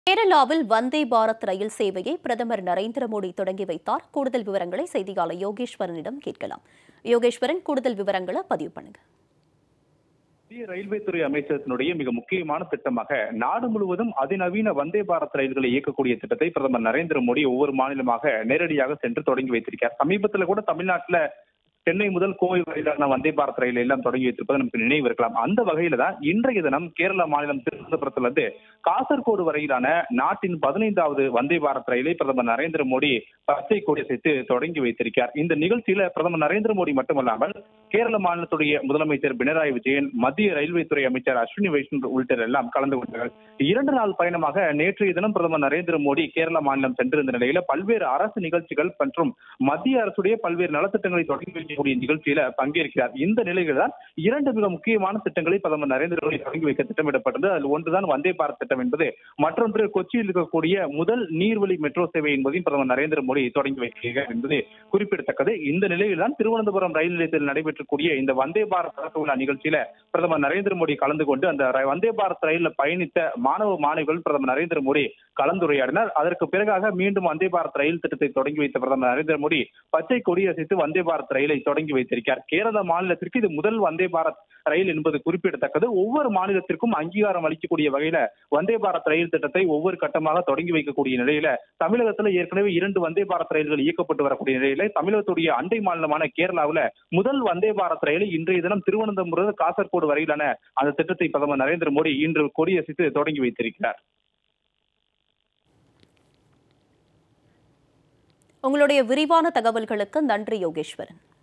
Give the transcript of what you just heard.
கேரளாவில் வந்தே பாரத் ரயில் சேவையை பிரதமர் நரேந்திர மோடி தொடங்கி வைத்தார் கூடுதல் விவரங்களை செய்தியாளர் யோகேஸ்வரனிடம் கேட்கலாம் யோகேஸ்வரன் கூடுதல் விவரங்களை பதிவு பண்ணுங்க மத்திய ரயில்வே துறை அமைச்சகத்தினுடைய மிக முக்கியமான திட்டமாக நாடு முழுவதும் அதிநவீன வந்தே பாரத் ரயில்களை இயக்கக்கூடிய திட்டத்தை பிரதமர் நரேந்திர மோடி ஒவ்வொரு மாநிலமாக நேரடியாக சென்று தொடங்கி வைத்திருக்கார் சமீபத்தில் கூட தமிழ்நாட்டுல சென்னை முதல் கோவை வரையிலான வந்தே பாரத் ரயில் எல்லாம் தொடங்கி வைத்திருப்பது நமக்கு நினைவு இருக்கலாம் அந்த வகையில தான் இன்றைய தினம் கேரள மாநிலம் திருவனந்தபுரத்திலிருந்து காசர்கோடு வரையிலான நாட்டின் பதினைந்தாவது வந்தே பாரத் ரயிலை பிரதமர் நரேந்திர மோடி பச்சை கொடி சேர்த்து தொடங்கி வைத்திருக்கார் இந்த நிகழ்ச்சியில பிரதமர் நரேந்திர மோடி மட்டுமல்லாமல் கேரள மாநிலத்துடைய முதலமைச்சர் பினராயி விஜயன் மத்திய ரயில்வே துறை அமைச்சர் அஸ்வினி வைஷ்ணவ் உள்ளிட்டோர் எல்லாம் கலந்து கொண்டார்கள் இரண்டு நாள் பயணமாக நேற்றைய தினம் பிரதமர் நரேந்திர மோடி கேரள மாநிலம் சென்றிருந்த நிலையில பல்வேறு அரசு நிகழ்ச்சிகள் மற்றும் மத்திய அரசுடைய பல்வேறு நலத்திட்டங்களை தொடங்கி வைக்கக்கூடிய நிகழ்ச்சியில பங்கேற்கிறார் இந்த நிலையில தான் இரண்டு மிக முக்கியமான திட்டங்களை பிரதமர் நரேந்திர மோடி தொடங்கி வைக்க திட்டமிடப்பட்டது அதில் ஒன்றுதான் வந்தே பாரத் திட்டம் என்பது மற்றொன்று கொச்சியில் இருக்கக்கூடிய முதல் நீர்வழி மெட்ரோ சேவை என்பதையும் பிரதமர் நரேந்திர மோடி தொடங்கி வைக்கிறார் என்பது குறிப்பிடத்தக்கது இந்த நிலையில் தான் திருவனந்தபுரம் ரயில் நிலையத்தில் நடைபெற்றக்கூடிய இந்த வந்தே பாரத் தொடக்க விழா நிகழ்ச்சியில பிரதமர் நரேந்திர மோடி கலந்து கொண்டு அந்த ர- வந்தே பாரத் ரயிலில் பயணித்த மாணவ மாணவிகள் பிரதமர் நரேந்திர மோடி கலந்துரையாடினார் அதற்கு பிறகாக மீண்டும் வந்தே பாரத் ரயில் திட்டத்தை தொடங்கி வைத்த பிரதமர் நரேந்திர மோடி பச்சை கொடியசைத்து வந்தே பாரத் ரயிலை தொடங்கி வைத்திருக்கிறார் கேரள மாநிலத்திற்கு இது முதல் வந்தே பாரத் ரயில் என்பது குறிப்பிடத்தக்கது ஒவ்வொரு மாநிலத்திற்கும் அங்கீகாரம் அளிக்கக்கூடிய வகையில வந்தே பாரத் ரயில் திட்டத்தை ஒவ்வொரு கட்டமாக தொடங்கி வைக்கக்கூடிய நிலையில தமிழகத்துல ஏற்கனவே இரண்டு வந்தே பாரத் ரயில்கள் இயக்கப்பட்டு வரக்கூடிய நிலையில தமிழகத்துடைய அண்டை மாநிலமான கேரளாவுல முதல் வந்தே பாரத் ரயிலை இன்றைய தினம் திருவனந்தபுரம் காசர்கோடு வரையிலான அந்த திட்டத்தை பிரதமர் நரேந்திர மோடி இன்று கொடியசைத்து தொடங்கி வைத்திருக்கிறார் உங்களுடைய விரிவான தகவல்களுக்கு நன்றி யோகேஸ்வரன்